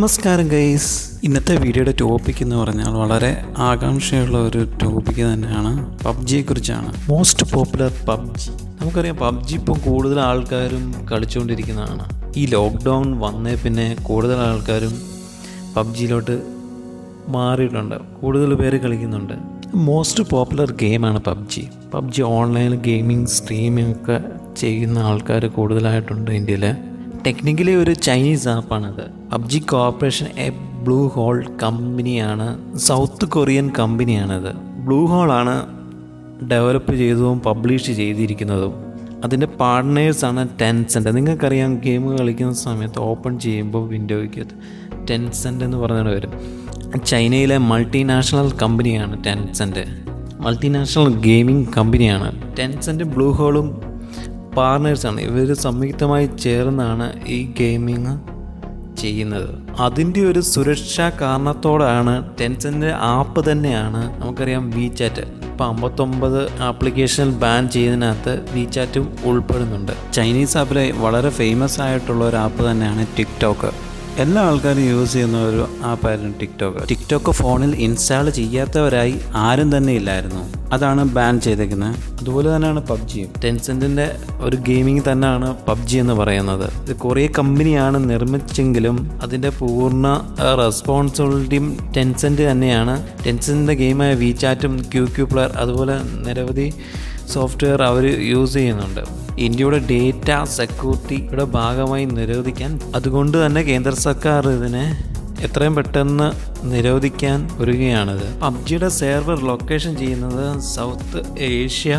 നമസ്കാരം ഗൈസ് ഇന്നത്തെ വീഡിയോയുടെ ടോപ്പിക് എന്ന് പറഞ്ഞാൽ വളരെ ആകാംക്ഷയുള്ള ഒരു ടോപ്പിക് തന്നെയാണ് പബ്ജിയെ കുറിച്ചാണ് മോസ്റ്റ് പോപ്പുലർ പബ്ജി നമുക്കറിയാം പബ്ജി ഇപ്പോൾ കൂടുതൽ ആൾക്കാരും കളിച്ചുകൊണ്ടിരിക്കുന്നതാണ് ഈ ലോക്ക്ഡൗൺ വന്നേ പിന്നെ കൂടുതൽ ആൾക്കാരും പബ്ജിയിലോട്ട് മാറിയിട്ടുണ്ട് കൂടുതൽ പേര് കളിക്കുന്നുണ്ട് മോസ്റ്റ് പോപ്പുലർ ഗെയിമാണ് PUBG PUBG online gaming streaming ഒക്കെ ചെയ്യുന്ന ആൾക്കാർ കൂടുതലായിട്ടുണ്ട് ഇന്ത്യയിൽ ടെക്നിക്കലി ഒരു ചൈനീസ് ആപ്പാണത് PUBG corporation a blue hole കമ്പനിയാണ് സൗത്ത് കൊറിയൻ കമ്പനിയാണത് ബ്ലൂ ഹോളാണ് ഡെവലപ്പ് ചെയ്തതും പബ്ലിഷ് ചെയ്തിരിക്കുന്നതും അതിൻ്റെ പാർട്ട്നേഴ്സാണ് ടെൻസെൻ്റ് നിങ്ങൾക്കറിയാം ഗെയിം കളിക്കുന്ന സമയത്ത് ഓപ്പൺ ചെയ്യുമ്പോൾ വിൻഡോയ്ക്ക് ടെൻസെൻ്റ് എന്ന് പറഞ്ഞിട്ട് വരും ചൈനയിലെ മൾട്ടിനാഷണൽ കമ്പനിയാണ് ടെൻസെൻ്റ് മൾട്ടിനാഷണൽ ഗെയിമിംഗ് കമ്പനിയാണ് ടെൻസെൻ്റ് ബ്ലൂ ഹോളും പാർട്ട്നേഴ്സാണ് ഇവർ സംയുക്തമായി ചേർന്നാണ് ഈ ഗെയിമിങ് ചെയ്യുന്നത് അതിൻ്റെ ഒരു സുരക്ഷാ കാരണത്തോടാണ് ടെൻസൻ്റെ ആപ്പ് തന്നെയാണ് നമുക്കറിയാം വി ചാറ്റ് ഇപ്പം അമ്പത്തൊമ്പത് ആപ്ലിക്കേഷൻ ബാൻ ചെയ്തതിനകത്ത് വി ചാറ്റും ഉൾപ്പെടുന്നുണ്ട് ചൈനീസ് ആപ്പിലെ വളരെ ഫേമസ് ആയിട്ടുള്ള ഒരു ആപ്പ് തന്നെയാണ് ടിക്ടോക്ക് എല്ലാ ആൾക്കാരും യൂസ് ചെയ്യുന്ന ഒരു ആപ്പായിരുന്നു ടിക്ടോക്ക് ടിക്ടോക്ക് ഫോണിൽ ഇൻസ്റ്റാൾ ചെയ്യാത്തവരായി ആരും തന്നെ ഇല്ലായിരുന്നു അതാണ് ബാൻ ചെയ്തേക്കുന്നത് അതുപോലെ തന്നെയാണ് പബ്ജിയും ടെൻസെൻറ്റിൻ്റെ ഒരു ഗെയിമിംഗ് തന്നെയാണ് പബ്ജി എന്ന് പറയുന്നത് ഇത് കുറേ കമ്പനിയാണ് നിർമ്മിച്ചെങ്കിലും അതിൻ്റെ പൂർണ്ണ റെസ്പോൺസിബിലിറ്റിയും ടെൻസെൻറ്റ് തന്നെയാണ് ടെൻസെൻറ്റിൻ്റെ ഗെയിമായ വി ചാറ്റും ക്യൂ ക്യൂ പ്ലെയർ അതുപോലെ നിരവധി സോഫ്റ്റ്വെയർ അവർ യൂസ് ചെയ്യുന്നുണ്ട് ഇന്ത്യയുടെ ഡേറ്റ സെക്യൂരിറ്റിയുടെ ഭാഗമായി നിരോധിക്കാൻ അതുകൊണ്ട് തന്നെ കേന്ദ്ര സർക്കാർ ഇതിനെ എത്രയും പെട്ടെന്ന് നിരോധിക്കാൻ ഒരുങ്ങുകയാണിത് പബ്ജിയുടെ സെർവർ ലൊക്കേഷൻ ചെയ്യുന്നത് സൗത്ത് ഏഷ്യ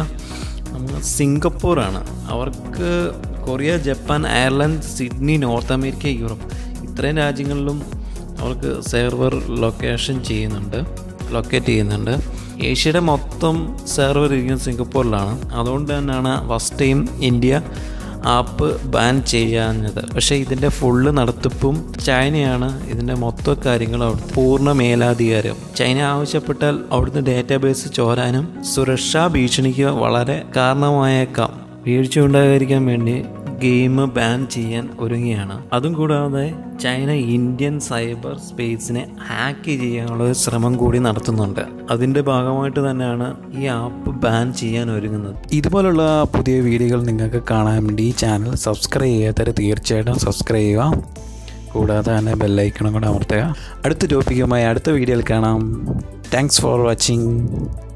സിംഗപ്പൂറാണ് അവർക്ക് Korea Japan Ireland Sydney North America Europe ഇത്രയും രാജ്യങ്ങളിലും അവർക്ക് സെർവർ ലൊക്കേഷൻ ചെയ്യുന്നുണ്ട് ലൊക്കേറ്റ് ചെയ്യുന്നുണ്ട് ഏഷ്യയുടെ മൊത്തം സെർവർ ഇരിക്കുന്നത് സിംഗപ്പൂരിലാണ് അതുകൊണ്ട് തന്നെയാണ് first time India app ban ചെയ്യാഞ്ഞത് പക്ഷേ ഇതിൻ്റെ ഫുള്ള് നടത്തിപ്പും ചൈനയാണ് ഇതിൻ്റെ മൊത്തം കാര്യങ്ങളും അവിടുത്തെ പൂർണ്ണ മേലാധികാരം ചൈന ആവശ്യപ്പെട്ടാൽ അവിടുത്തെ ഡേറ്റാബേസ് ചോരാനും സുരക്ഷാ ഭീഷണിക്ക് വളരെ കാരണമായേക്കാം വീഴ്ച ഉണ്ടാകാതിരിക്കാൻ വേണ്ടി ഗെയിം ബാൻ ചെയ്യാൻ ഒരുങ്ങിയാണ് അതും കൂടാതെ ചൈന ഇന്ത്യൻ സൈബർ സ്പേസിനെ ഹാക്ക് ചെയ്യാനുള്ള ഒരു ശ്രമം കൂടി നടത്തുന്നുണ്ട് അതിൻ്റെ ഭാഗമായിട്ട് തന്നെയാണ് ഈ ആപ്പ് ബാൻ ചെയ്യാൻ ഒരുങ്ങുന്നത് ഇതുപോലുള്ള പുതിയ വീഡിയോകൾ നിങ്ങൾക്ക് കാണാൻ വേണ്ടി ഈ ചാനൽ സബ്സ്ക്രൈബ് ചെയ്യാത്തവർ തീർച്ചയായിട്ടും സബ്സ്ക്രൈബ് ചെയ്യുക കൂടാതെ തന്നെ ബെല്ലൈക്കണം കൂടെ അമർത്തുക അടുത്ത ടോപ്പിക്കുമായി അടുത്ത വീഡിയോയിൽ കാണാം താങ്ക്സ് ഫോർ വാച്ചിങ്